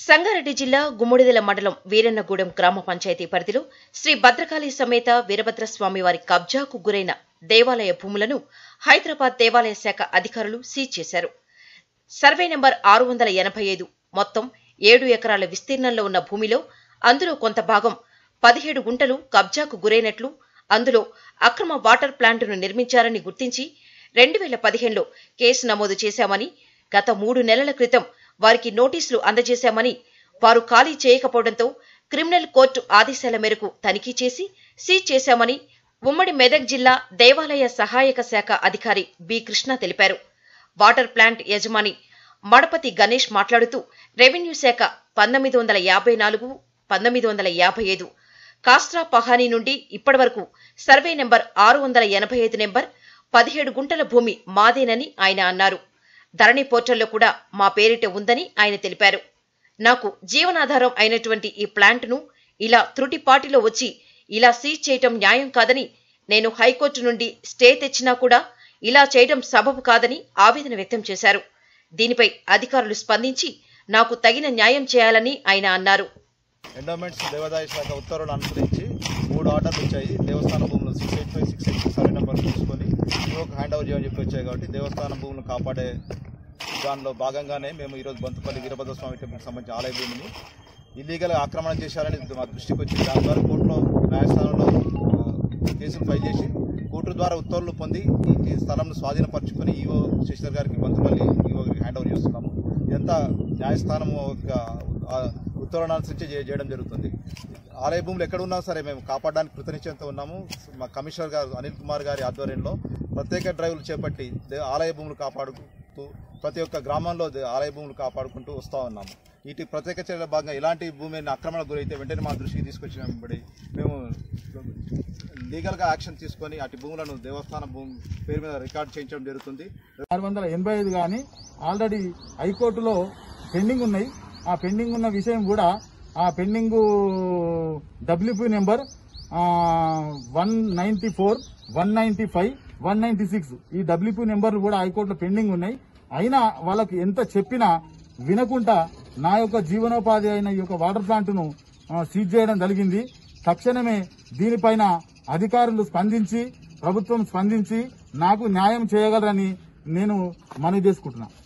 సంగారెడ్డి జిల్లా గుమ్మడిదెల మండలం వీరన్నగూడెం గ్రామ పంచాయతీ పరిధిలో శ్రీ భద్రకాళి సమేత వీరభద్రస్వామి వారి కబ్జాకు గురైన దేవాలయ భూములను హైదరాబాద్ దేవాలయ శాఖ అధికారులు సీజ్ చేశారు సర్వే నెంబర్ ఆరు వందల ఎనభై ఐదు మొత్తం ఏడు ఎకరాల విస్తీర్ణంలో ఉన్న భూమిలో అందులో కొంత భాగం పదిహేడు గుంటలు కబ్జాకు గురైనట్లు అందులో అక్రమ వాటర్ ప్లాంటును నిర్మించారని గుర్తించి రెండు వేల పదిహేనులో కేసు నమోదు చేశామని గత మూడు నెలల క్రితం వారికి నోటీసులు అందజేశామని వారు ఖాళీ చేయకపోవడంతో క్రిమినల్ కోర్టు ఆదేశాల మేరకు తనిఖీ చేసి సీజ్ చేశామని ఉమ్మడి మెదక్ జిల్లా దేవాలయ సహాయక శాఖ అధికారి బి కృష్ణ తెలిపారు వాటర్ ప్లాంట్ యజమాని మడపతి గణేష్ మాట్లాడుతూ రెవెన్యూ శాఖ పంతొమ్మిది వందల యాభై నాలుగు పంతొమ్మిది వందల యాభై ఐదు కాస్ట్రా పహానీ నుండి ఇప్పటివరకు సర్వే నెంబర్ ఆరు వందల ఎనభై ఐదు నెంబర్ పదిహేడు గుంటల భూమి మాదేనని ఆయన అన్నారు ధరణి పోర్టల్లో కూడా మా పేరిట ఉందని ఆయన తెలిపారు నాకు జీవనాధారం అయినటువంటి ఈ ప్లాంట్ను ఇలా త్రుటిపాటిలో వచ్చి ఇలా సీజ్ చేయటం న్యాయం కాదని నేను హైకోర్టు నుండి స్టే తెచ్చినా కూడా ఇలా చేయడం సబబు కాదని ఆవేదన వ్యక్తం చేశారు దీనిపై అధికారులు స్పందించి నాకు తగిన న్యాయం చేయాలని ఆయన అన్నారు ఎండోమెంట్స్ దేవాదాయ శాఖ ఉత్తర్వులు అనుసరించి మూడు ఆర్డర్లు వచ్చాయి దేవస్థాన భూములు six eight five six eight survey number తీసుకొని ఈవోకి హ్యాండ్ ఓవర్ చేయమని చెప్పి వచ్చాయి కాబట్టి దేవస్థాన భూములను కాపాడే దానిలో భాగంగానే మేము ఈరోజు బంతుపల్లి వీరభద్ర స్వామి టెంపుల్కి సంబంధించిన ఆలయ భూమిని ఇల్లీగల్ ఆక్రమణ చేశారని మా దృష్టికి వచ్చింది దాని ద్వారా కోర్టులో న్యాయస్థానంలో ఆ, కేసులు ఫైల్ చేసి కోర్టు ద్వారా ఉత్తర్వులు పొంది ఈ ఈ స్థలంను స్వాధీనపరచుకొని ఈవో శశిధర్ గారికి బంతుపల్లి ఈవో గారికి హ్యాండ్ ఓవర్ చేస్తున్నాము ఇదంతా న్యాయస్థానం యొక్క ఆ, ఉత్తర్వులను అనుసరించి చే- చేయడం జరుగుతుంది ఆలయ భూములు ఎక్కడ ఉన్నా సరే మేము కాపాడడానికి కృతనిశ్చయంతో ఉన్నాము మా కమిషనర్ గారు అనిల్ కుమార్ గారి ఆధ్వర్యంలో ప్రత్యేక డ్రైవ్లు చేపట్టి దే- ఆలయ భూములు కాపాడుతూ ప్రతి ఒక్క గ్రామంలో దే- ఆలయ భూములు కాపాడుకుంటూ వస్తూ ఉన్నాము వీటి ప్రత్యేక చర్యల భాగంగా ఇలాంటి భూమి ఆక్రమణ గురైతే వెంటనే మా దృష్టికి తీసుకొచ్చినబడి మేము లీగల్గా యాక్షన్ తీసుకొని అటు భూములను దేవస్థాన భూమి పేరు మీద రికార్డ్ చేయించడం జరుగుతుంది ఆరు వందల ఎనభై ఐదు కానీ ఆల్రెడీ హైకోర్టులో పెండింగ్ ఉన్నాయి ఆ పెండింగ్ ఉన్న విషయం కూడా ఆ pending WP number one ninety four one ninety five one ninety six ఈ డబ్ల్యూపీ నెంబర్లు కూడా హైకోర్టులో పెండింగ్ ఉన్నాయి అయినా వాళ్ళకి ఎంత చెప్పినా వినకుండా నా యొక్క జీవనోపాధి అయిన ఈ యొక్క వాటర్ ప్లాంట్ను ఆ, సీజ్ చేయడం జరిగింది తక్షణమే దీనిపైన అధికారులు స్పందించి ప్రభుత్వం స్పందించి నాకు న్యాయం చేయగలరని నేను మనవి చేసుకుంటున్నాను